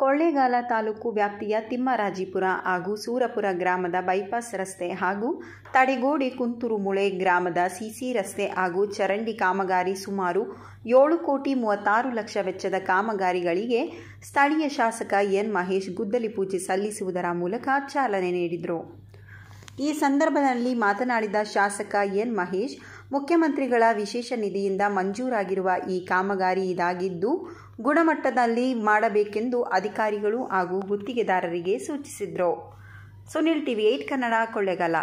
ಕೊಳ್ಳೇಗಾಲ ತಾಲೂಕು ವ್ಯಾಪ್ತಿಯ ತಿಮ್ಮರಾಜಿಪುರ ಹಾಗೂ ಸೂರಪುರ ಗ್ರಾಮದ ಬೈಪಾಸ್ ರಸ್ತೆ ಹಾಗೂ ತಡೆಗೋಡೆ ಕುಂತೂರು ಮುಳೆ ಗ್ರಾಮದ ಸಿಸಿ ರಸ್ತೆ ಹಾಗೂ ಚರಂಡಿ ಕಾಮಗಾರಿ ಸುಮಾರು ಏಳು ಕೋಟಿ ಮೂವತ್ತಾರು ಲಕ್ಷ ವೆಚ್ಚದ ಕಾಮಗಾರಿಗಳಿಗೆ ಸ್ಥಳೀಯ ಶಾಸಕ ಎನ್ ಮಹೇಶ್ ಗುದ್ದಲಿ ಪೂಜೆ ಸಲ್ಲಿಸುವುದರ ಮೂಲಕ ಚಾಲನೆ ನೀಡಿದರು ಈ ಸಂದರ್ಭದಲ್ಲಿ ಮಾತನಾಡಿದ ಶಾಸಕ ಎನ್ ಮಹೇಶ್ ಮುಖ್ಯಮಂತ್ರಿಗಳ ವಿಶೇಷ ನಿಧಿಯಿಂದ ಮಂಜೂರಾಗಿರುವ ಈ ಕಾಮಗಾರಿ ಇದಾಗಿದ್ದು ಗುಣಮಟ್ಟದಲ್ಲಿ ಮಾಡಬೇಕೆಂದು ಅಧಿಕಾರಿಗಳು ಹಾಗೂ ಗುತ್ತಿಗೆದಾರರಿಗೆ ಸೂಚಿಸಿದರು ಸುನಿಲ್ ಟಿವಿ ಏಟ್ ಕನ್ನಡ ಕೊಳ್ಳೆಗಾಲ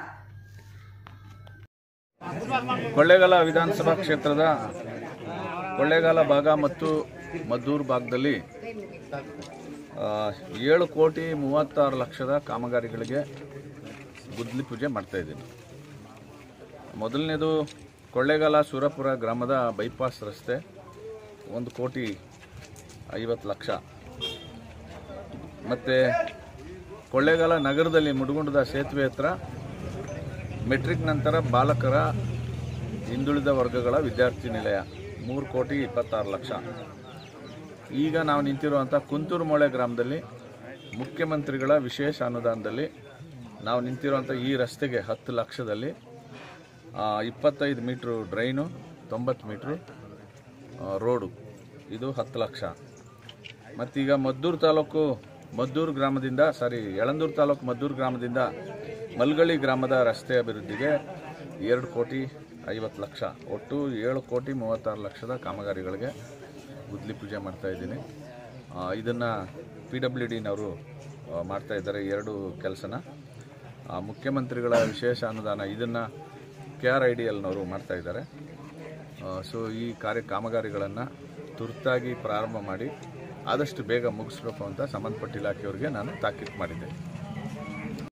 ಕೊಳ್ಳೇಗಾಲ ವಿಧಾನಸಭಾ ಕ್ಷೇತ್ರದ ಕೊಳ್ಳೇಗಾಲ ಭಾಗ ಮತ್ತು ಮದ್ದೂರು ಭಾಗದಲ್ಲಿ ಆ, ಏಳು ಕೋಟಿ ಮೂವತ್ತಾರು ಲಕ್ಷದ ಕಾಮಗಾರಿಗಳಿಗೆ ಗುದ್ದಲಿ ಪೂಜೆ ಮಾಡ್ತಾ ಇದ್ದೀನಿ ಮೊದಲನೇದು ಕೊಳ್ಳೇಗಾಲ ಸೂರಪುರ ಗ್ರಾಮದ ಬೈಪಾಸ್ ರಸ್ತೆ ಒಂದು ಕೋಟಿ ಐವತ್ತು ಲಕ್ಷ ಮತ್ತು ಕೊಳ್ಳೇಗಾಲ ನಗರದಲ್ಲಿ ಮುಡುಗುಂಡದ ಸೇತುವೆ ಹತ್ರ ಮೆಟ್ರಿಕ್ ನಂತರ ಬಾಲಕರ ಹಿಂದುಳಿದ ವರ್ಗಗಳ ವಿದ್ಯಾರ್ಥಿ ನಿಲಯ ಮೂರು ಕೋಟಿ ಇಪ್ಪತ್ತಾರು ಲಕ್ಷ ಈಗ ನಾವು ನಿಂತಿರುವಂಥ ಕುಂತೂರು ಮೊಳೆ ಗ್ರಾಮದಲ್ಲಿ ಮುಖ್ಯಮಂತ್ರಿಗಳ ವಿಶೇಷ ಅನುದಾನದಲ್ಲಿ ನಾವು ನಿಂತಿರುವಂಥ ಈ ರಸ್ತೆಗೆ ಹತ್ತು ಲಕ್ಷದಲ್ಲಿ ಆ, ಇಪ್ಪತ್ತೈದು ಮೀಟ್ರು ಡ್ರೈನು ತೊಂಬತ್ತು ಮೀಟ್ರು ಆ, ರೋಡು ಇದು ಹತ್ತು ಲಕ್ಷ ಮತ್ತೀಗ ಮದ್ದೂರು ತಾಲೂಕು ಮದ್ದೂರು ಗ್ರಾಮದಿಂದ ಸಾರಿ ಯಳಂದೂರು ತಾಲೂಕು ಮದ್ದೂರು ಗ್ರಾಮದಿಂದ ಮಲ್ಗಳಿ ಗ್ರಾಮದ ರಸ್ತೆ ಅಭಿವೃದ್ಧಿಗೆ ಎರಡು ಕೋಟಿ ಐವತ್ತು ಲಕ್ಷ ಒಟ್ಟು ಏಳು ಕೋಟಿ ಮೂವತ್ತಾರು ಲಕ್ಷದ ಕಾಮಗಾರಿಗಳಿಗೆ ಗುದ್ಲಿ ಪೂಜೆ ಮಾಡ್ತಾ ಇದ್ದೀನಿ ಇದನ್ನು ಪಿ ಡಬ್ಲ್ಯೂ ಡಿನವರು ಮಾಡ್ತಾ ಇದ್ದಾರೆ ಎರಡು ಕೆಲಸನ ಆ, ಮುಖ್ಯಮಂತ್ರಿಗಳ ವಿಶೇಷ ಅನುದಾನ ಇದನ್ನು ಕೆ ಆರ್ ಐ ಡಿ ಎಲ್ನವರು ಮಾಡ್ತಾ ಇದ್ದಾರೆ ಸೊ ಈ ಕಾರ್ಯ ಕಾಮಗಾರಿಗಳನ್ನು ತುರ್ತಾಗಿ ಪ್ರಾರಂಭ ಮಾಡಿ ಆದಷ್ಟು ಬೇಗ ಮುಗಿಸ್ಬೇಕು ಅಂತ ಸಂಬಂಧಪಟ್ಟ ಇಲಾಖೆಯವರಿಗೆ ನಾನು ತಾಕೀತು ಮಾಡಿದ್ದೆ